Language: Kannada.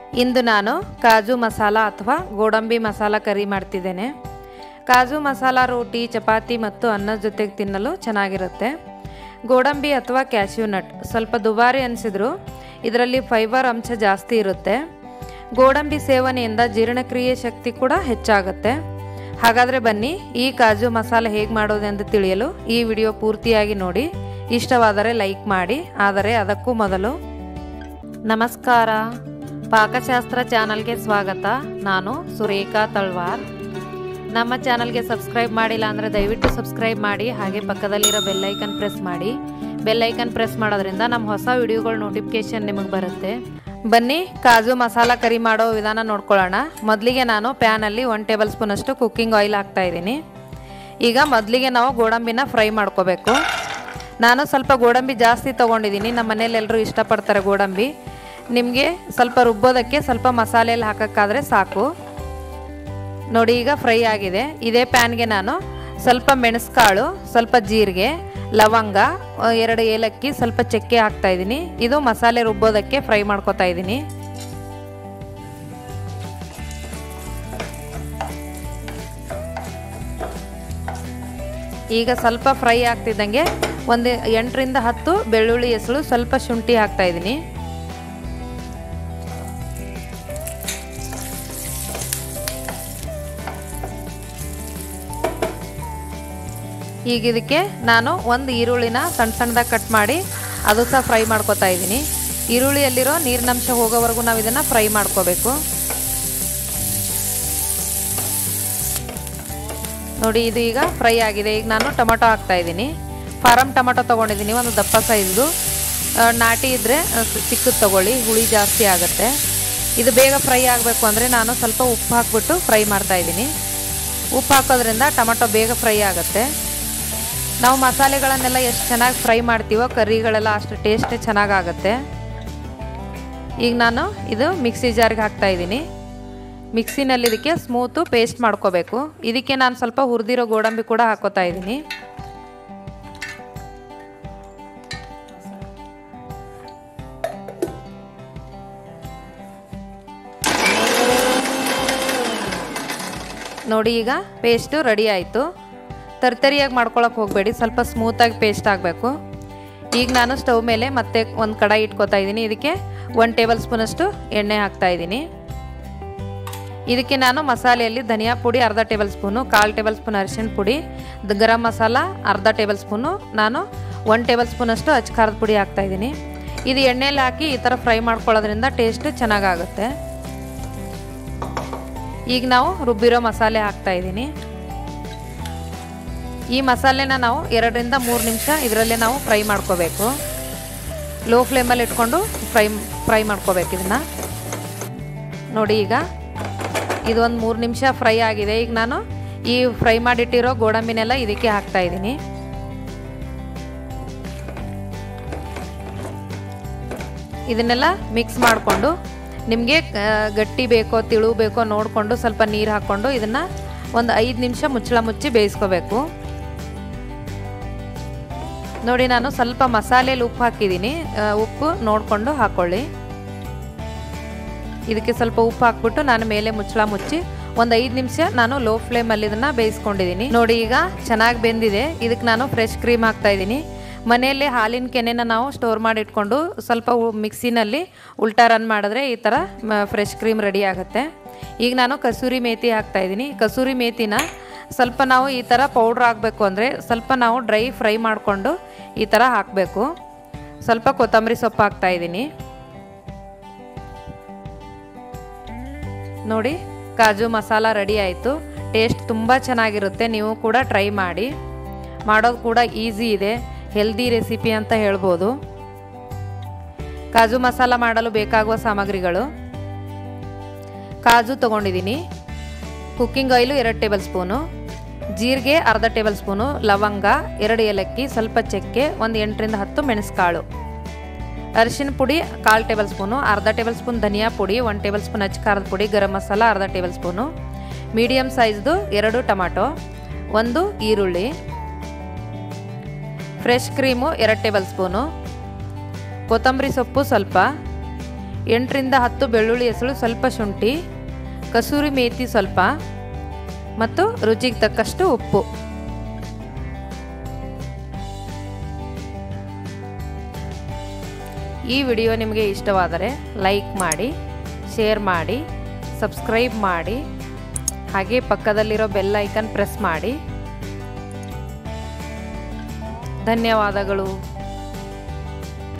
ಇಂದು ನಾನು ಕಾಜು ಮಸಾಲ ಅಥವಾ ಗೋಡಂಬಿ ಮಸಾಲ ಕರಿ ಮಾಡ್ತಿದ್ದೇನೆ ಕಾಜು ಮಸಾಲ ರೋಟಿ ಚಪಾತಿ ಮತ್ತು ಅನ್ನದ ಜೊತೆಗೆ ತಿನ್ನಲು ಚೆನ್ನಾಗಿರುತ್ತೆ ಗೋಡಂಬಿ ಅಥವಾ ಕ್ಯಾಶ್ಯೂ ನಟ್ ಸ್ವಲ್ಪ ದುಬಾರಿ ಅನಿಸಿದ್ರು ಇದರಲ್ಲಿ ಫೈಬರ್ ಅಂಶ ಜಾಸ್ತಿ ಇರುತ್ತೆ ಗೋಡಂಬಿ ಸೇವನೆಯಿಂದ ಜೀರ್ಣಕ್ರಿಯೆ ಶಕ್ತಿ ಕೂಡ ಹೆಚ್ಚಾಗುತ್ತೆ ಹಾಗಾದರೆ ಬನ್ನಿ ಈ ಕಾಜು ಮಸಾಲೆ ಹೇಗೆ ಮಾಡೋದೆಂದು ತಿಳಿಯಲು ಈ ವಿಡಿಯೋ ಪೂರ್ತಿಯಾಗಿ ನೋಡಿ ಇಷ್ಟವಾದರೆ ಲೈಕ್ ಮಾಡಿ ಆದರೆ ಅದಕ್ಕೂ ಮೊದಲು ನಮಸ್ಕಾರ ಪಾಕಶಾಸ್ತ್ರ ಚಾನಲ್ಗೆ ಸ್ವಾಗತ ನಾನು ಸುರೇಖಾ ತಳ್ವಾರ್ ನಮ್ಮ ಚಾನಲ್ಗೆ ಸಬ್ಸ್ಕ್ರೈಬ್ ಮಾಡಿಲ್ಲ ಅಂದರೆ ದಯವಿಟ್ಟು ಸಬ್ಸ್ಕ್ರೈಬ್ ಮಾಡಿ ಹಾಗೆ ಪಕ್ಕದಲ್ಲಿರೋ ಬೆಲ್ಲೈಕನ್ ಪ್ರೆಸ್ ಮಾಡಿ ಬೆಲ್ಲೈಕನ್ ಪ್ರೆಸ್ ಮಾಡೋದ್ರಿಂದ ನಮ್ಮ ಹೊಸ ವಿಡಿಯೋಗಳ ನೋಟಿಫಿಕೇಶನ್ ನಿಮಗೆ ಬರುತ್ತೆ ಬನ್ನಿ ಕಾಜು ಮಸಾಲ ಕರಿ ಮಾಡೋ ವಿಧಾನ ನೋಡ್ಕೊಳ್ಳೋಣ ಮೊದಲಿಗೆ ನಾನು ಪ್ಯಾನಲ್ಲಿ ಒನ್ ಟೇಬಲ್ ಸ್ಪೂನಷ್ಟು ಕುಕ್ಕಿಂಗ್ ಆಯಿಲ್ ಹಾಕ್ತಾ ಇದ್ದೀನಿ ಈಗ ಮೊದಲಿಗೆ ನಾವು ಗೋಡಂಬಿನ ಫ್ರೈ ಮಾಡ್ಕೋಬೇಕು ನಾನು ಸ್ವಲ್ಪ ಗೋಡಂಬಿ ಜಾಸ್ತಿ ತೊಗೊಂಡಿದ್ದೀನಿ ನಮ್ಮ ಮನೇಲಿ ಎಲ್ಲರೂ ಇಷ್ಟಪಡ್ತಾರೆ ಗೋಡಂಬಿ ನಿಮಗೆ ಸ್ವಲ್ಪ ರುಬ್ಬೋದಕ್ಕೆ ಸ್ವಲ್ಪ ಮಸಾಲೆಯಲ್ಲಿ ಹಾಕೋಕ್ಕಾದರೆ ಸಾಕು ನೋಡಿ ಈಗ ಫ್ರೈ ಆಗಿದೆ ಇದೇ ಪ್ಯಾನ್ಗೆ ನಾನು ಸ್ವಲ್ಪ ಮೆಣಸುಕಾಳು ಸ್ವಲ್ಪ ಜೀರಿಗೆ ಲವಂಗ ಎರಡು ಏಲಕ್ಕಿ ಸ್ವಲ್ಪ ಚಕ್ಕೆ ಹಾಕ್ತಾ ಇದ್ದೀನಿ ಇದು ಮಸಾಲೆ ರುಬ್ಬೋದಕ್ಕೆ ಫ್ರೈ ಮಾಡ್ಕೊತಾ ಇದ್ದೀನಿ ಈಗ ಸ್ವಲ್ಪ ಫ್ರೈ ಆಗ್ತಿದ್ದಂಗೆ ಒಂದು ಎಂಟರಿಂದ ಹತ್ತು ಬೆಳ್ಳುಳ್ಳಿ ಹೆಸಳು ಸ್ವಲ್ಪ ಶುಂಠಿ ಹಾಕ್ತಾ ಇದ್ದೀನಿ ಈಗ ಇದಕ್ಕೆ ನಾನು ಒಂದು ಈರುಳ್ಳಿನ ಸಣ್ಣ ಸಣ್ಣದಾಗಿ ಕಟ್ ಮಾಡಿ ಅದು ಸಹ ಫ್ರೈ ಮಾಡ್ಕೊತಾ ಇದ್ದೀನಿ ಈರುಳ್ಳಿಯಲ್ಲಿರೋ ನೀರಿನಂಶ ಹೋಗೋವರೆಗೂ ನಾವು ಇದನ್ನು ಫ್ರೈ ಮಾಡ್ಕೋಬೇಕು ನೋಡಿ ಇದು ಈಗ ಫ್ರೈ ಆಗಿದೆ ಈಗ ನಾನು ಟೊಮೊಟೊ ಹಾಕ್ತಾ ಇದ್ದೀನಿ ಫಾರಮ್ ಟೊಮೊಟೊ ತೊಗೊಂಡಿದ್ದೀನಿ ಒಂದು ದಪ್ಪ ಸೈಜ್ದು ನಾಟಿ ಇದ್ದರೆ ಚಿಕ್ಕದು ತೊಗೊಳ್ಳಿ ಹುಳಿ ಜಾಸ್ತಿ ಆಗುತ್ತೆ ಇದು ಬೇಗ ಫ್ರೈ ಆಗಬೇಕು ಅಂದರೆ ನಾನು ಸ್ವಲ್ಪ ಉಪ್ಪು ಹಾಕ್ಬಿಟ್ಟು ಫ್ರೈ ಮಾಡ್ತಾ ಇದ್ದೀನಿ ಉಪ್ಪು ಹಾಕೋದ್ರಿಂದ ಟೊಮೊಟೊ ಬೇಗ ಫ್ರೈ ಆಗುತ್ತೆ ನಾವು ಮಸಾಲೆಗಳನ್ನೆಲ್ಲ ಎಷ್ಟು ಚೆನ್ನಾಗಿ ಫ್ರೈ ಮಾಡ್ತೀವೋ ಕರಿಗಳೆಲ್ಲ ಅಷ್ಟು ಟೇಸ್ಟ್ ಚೆನ್ನಾಗಾಗುತ್ತೆ ಈಗ ನಾನು ಇದು ಮಿಕ್ಸಿ ಜಾರ್ಗೆ ಹಾಕ್ತಾ ಇದ್ದೀನಿ ಮಿಕ್ಸಿನಲ್ಲಿ ಇದಕ್ಕೆ ಸ್ಮೂತು ಪೇಸ್ಟ್ ಮಾಡ್ಕೋಬೇಕು ಇದಕ್ಕೆ ನಾನು ಸ್ವಲ್ಪ ಹುರಿದಿರೋ ಗೋಡಂಬಿ ಕೂಡ ಹಾಕೋತಾ ಇದ್ದೀನಿ ನೋಡಿ ಈಗ ಪೇಸ್ಟು ರೆಡಿ ಆಯಿತು ತರ್ತರಿಯಾಗಿ ಮಾಡ್ಕೊಳಕ್ಕೆ ಹೋಗಬೇಡಿ ಸ್ವಲ್ಪ ಸ್ಮೂತಾಗಿ ಪೇಸ್ಟ್ ಆಗಬೇಕು ಈಗ ನಾನು ಸ್ಟವ್ ಮೇಲೆ ಮತ್ತೆ ಒಂದು ಕಡಾಯಿ ಇಟ್ಕೋತಾ ಇದ್ದೀನಿ ಇದಕ್ಕೆ ಒನ್ ಟೇಬಲ್ ಸ್ಪೂನಷ್ಟು ಎಣ್ಣೆ ಹಾಕ್ತಾ ಇದ್ದೀನಿ ಇದಕ್ಕೆ ನಾನು ಮಸಾಲೆಯಲ್ಲಿ ಧನಿಯಾ ಪುಡಿ ಅರ್ಧ ಟೇಬಲ್ ಸ್ಪೂನು ಕಾಲು ಟೇಬಲ್ ಸ್ಪೂನ್ ಅರಿಶಿಣ ಪುಡಿ ಗರಂ ಮಸಾಲ ಅರ್ಧ ಟೇಬಲ್ ಸ್ಪೂನು ನಾನು ಒನ್ ಟೇಬಲ್ ಸ್ಪೂನಷ್ಟು ಅಚ್ಚ ಖಾರದ ಪುಡಿ ಹಾಕ್ತಾ ಇದ್ದೀನಿ ಇದು ಎಣ್ಣೆಯಲ್ಲಿ ಹಾಕಿ ಈ ಥರ ಫ್ರೈ ಮಾಡ್ಕೊಳ್ಳೋದ್ರಿಂದ ಟೇಸ್ಟ್ ಚೆನ್ನಾಗಾಗುತ್ತೆ ಈಗ ನಾವು ರುಬ್ಬಿರೋ ಮಸಾಲೆ ಹಾಕ್ತಾ ಇದ್ದೀನಿ ಈ ಮಸಾಲೆನ ನಾವು ಎರಡರಿಂದ ಮೂರು ನಿಮಿಷ ಇದರಲ್ಲೇ ನಾವು ಫ್ರೈ ಮಾಡ್ಕೋಬೇಕು ಲೋ ಫ್ಲೇಮಲ್ಲಿ ಇಟ್ಕೊಂಡು ಫ್ರೈ ಫ್ರೈ ಮಾಡ್ಕೋಬೇಕು ಇದನ್ನು ನೋಡಿ ಈಗ ಇದೊಂದು ಮೂರು ನಿಮಿಷ ಫ್ರೈ ಆಗಿದೆ ಈಗ ನಾನು ಈ ಫ್ರೈ ಮಾಡಿಟ್ಟಿರೋ ಗೋಡಂಬಿನೆಲ್ಲ ಇದಕ್ಕೆ ಹಾಕ್ತಾ ಇದ್ದೀನಿ ಇದನ್ನೆಲ್ಲ ಮಿಕ್ಸ್ ಮಾಡಿಕೊಂಡು ನಿಮಗೆ ಗಟ್ಟಿ ಬೇಕೋ ತಿಳು ಬೇಕೋ ನೋಡಿಕೊಂಡು ಸ್ವಲ್ಪ ನೀರು ಹಾಕ್ಕೊಂಡು ಇದನ್ನು ಒಂದು ಐದು ನಿಮಿಷ ಮುಚ್ಚಳ ಮುಚ್ಚಿ ಬೇಯಿಸ್ಕೋಬೇಕು ನೋಡಿ ನಾನು ಸ್ವಲ್ಪ ಮಸಾಲೆಯಲ್ಲಿ ಉಪ್ಪು ಹಾಕಿದ್ದೀನಿ ಉಪ್ಪು ನೋಡಿಕೊಂಡು ಹಾಕ್ಕೊಳ್ಳಿ ಇದಕ್ಕೆ ಸ್ವಲ್ಪ ಉಪ್ಪು ಹಾಕ್ಬಿಟ್ಟು ನಾನು ಮೇಲೆ ಮುಚ್ಚಳ ಮುಚ್ಚಿ ಒಂದು ಐದು ನಿಮಿಷ ನಾನು ಲೋ ಫ್ಲೇಮಲ್ಲಿ ಇದನ್ನು ಬೇಯಿಸ್ಕೊಂಡಿದ್ದೀನಿ ನೋಡಿ ಈಗ ಚೆನ್ನಾಗಿ ಬೆಂದಿದೆ ಇದಕ್ಕೆ ನಾನು ಫ್ರೆಶ್ ಕ್ರೀಮ್ ಹಾಕ್ತಾ ಇದ್ದೀನಿ ಮನೆಯಲ್ಲೇ ಹಾಲಿನ ಕೆನೆನ ನಾವು ಸ್ಟೋರ್ ಮಾಡಿ ಇಟ್ಕೊಂಡು ಸ್ವಲ್ಪ ಮಿಕ್ಸಿನಲ್ಲಿ ಉಲ್ಟಾ ರನ್ ಮಾಡಿದ್ರೆ ಈ ಥರ ಫ್ರೆಶ್ ಕ್ರೀಮ್ ರೆಡಿ ಆಗುತ್ತೆ ಈಗ ನಾನು ಕಸೂರಿ ಮೇಥಿ ಹಾಕ್ತಾ ಇದ್ದೀನಿ ಕಸೂರಿ ಮೇಥಿನ ಸ್ವಲ್ಪ ನಾವು ಈ ಥರ ಪೌಡ್ರ್ ಹಾಕಬೇಕು ಅಂದರೆ ಸ್ವಲ್ಪ ನಾವು ಡ್ರೈ ಫ್ರೈ ಮಾಡಿಕೊಂಡು ಈ ಥರ ಹಾಕಬೇಕು ಸ್ವಲ್ಪ ಕೊತ್ತಂಬರಿ ಸೊಪ್ಪು ಹಾಕ್ತಾ ಇದ್ದೀನಿ ನೋಡಿ ಕಾಜು ಮಸಾಲ ರೆಡಿ ಆಯಿತು ಟೇಸ್ಟ್ ತುಂಬ ಚೆನ್ನಾಗಿರುತ್ತೆ ನೀವು ಕೂಡ ಟ್ರೈ ಮಾಡಿ ಮಾಡೋದು ಕೂಡ ಈಸಿ ಇದೆ ಹೆಲ್ದಿ ರೆಸಿಪಿ ಅಂತ ಹೇಳ್ಬೋದು ಕಾಜು ಮಸಾಲ ಮಾಡಲು ಬೇಕಾಗುವ ಸಾಮಗ್ರಿಗಳು ಕಾಜು ತೊಗೊಂಡಿದ್ದೀನಿ ಕುಕ್ಕಿಂಗ್ ಆಯಿಲು ಎರಡು ಟೇಬಲ್ ಸ್ಪೂನು ಜೀರಿಗೆ ಅರ್ಧ ಟೇಬಲ್ ಸ್ಪೂನು ಲವಂಗ ಎರಡು ಏಲಕ್ಕಿ ಸ್ವಲ್ಪ ಚಕ್ಕೆ ಒಂದು ಎಂಟರಿಂದ ಹತ್ತು ಮೆಣಸುಕಾಳು ಅರಿಶಿನ ಪುಡಿ ಕಾಲು ಟೇಬಲ್ ಸ್ಪೂನು ಅರ್ಧ ಟೇಬಲ್ ಸ್ಪೂನ್ ಧನಿಯಾ ಪುಡಿ ಒನ್ ಟೇಬಲ್ ಸ್ಪೂನ್ ಅಚ್ಚ ಖಾರದ ಪುಡಿ ಗರಂ ಮಸಾಲ ಅರ್ಧ ಟೇಬಲ್ ಸ್ಪೂನು ಮೀಡಿಯಮ್ ಸೈಜ್ದು ಎರಡು ಟೊಮಾಟೊ ಒಂದು ಈರುಳ್ಳಿ ಫ್ರೆಶ್ ಕ್ರೀಮು ಎರಡು ಟೇಬಲ್ ಸ್ಪೂನು ಕೊತ್ತಂಬರಿ ಸೊಪ್ಪು ಸ್ವಲ್ಪ ಎಂಟರಿಂದ ಹತ್ತು ಬೆಳ್ಳುಳ್ಳಿ ಹೆಸಳು ಸ್ವಲ್ಪ ಶುಂಠಿ ಕಸೂರಿ ಮೇಥಿ ಸ್ವಲ್ಪ ಮತ್ತು ರುಚಿಗೆ ತಕ್ಕಷ್ಟು ಉಪ್ಪು ಈ ವಿಡಿಯೋ ನಿಮಗೆ ಇಷ್ಟವಾದರೆ ಲೈಕ್ ಮಾಡಿ ಶೇರ್ ಮಾಡಿ ಸಬ್ಸ್ಕ್ರೈಬ್ ಮಾಡಿ ಹಾಗೆ ಪಕ್ಕದಲ್ಲಿರೋ ಬೆಲ್ ಐಕನ್ ಪ್ರೆಸ್ ಮಾಡಿ ಧನ್ಯವಾದಗಳು